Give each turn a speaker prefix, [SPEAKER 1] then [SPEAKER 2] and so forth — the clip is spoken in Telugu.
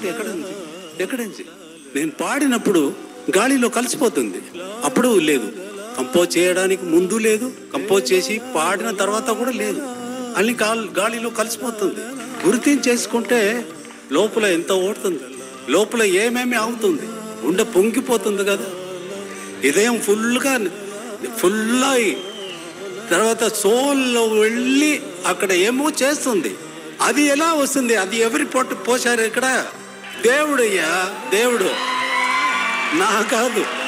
[SPEAKER 1] మ్యూజిక్ ఎక్కడ ఉంది ఎక్కడ ఉంది నేను పాడినప్పుడు గాలిలో కలిసిపోతుంది అప్పుడు లేదు కంపోజ్ చేయడానికి ముందు లేదు కంపోజ్ చేసి పాడిన తర్వాత కూడా లేదు అన్ని గాలి గాలిలో కలిసిపోతుంది గుర్తించేసుకుంటే లోపల ఎంత ఓడుతుంది లోపల ఏమేమి అవుతుంది గుండె పొంగిపోతుంది కదా ఇదయం ఫుల్గా ఫుల్ అయి తర్వాత సోల్లో వెళ్ళి అక్కడ ఏమో చేస్తుంది అది ఎలా వస్తుంది అది ఎవరి పొట్టు పోశారు ఇక్కడ దేవుడయ్యా దేవుడు నా కాదు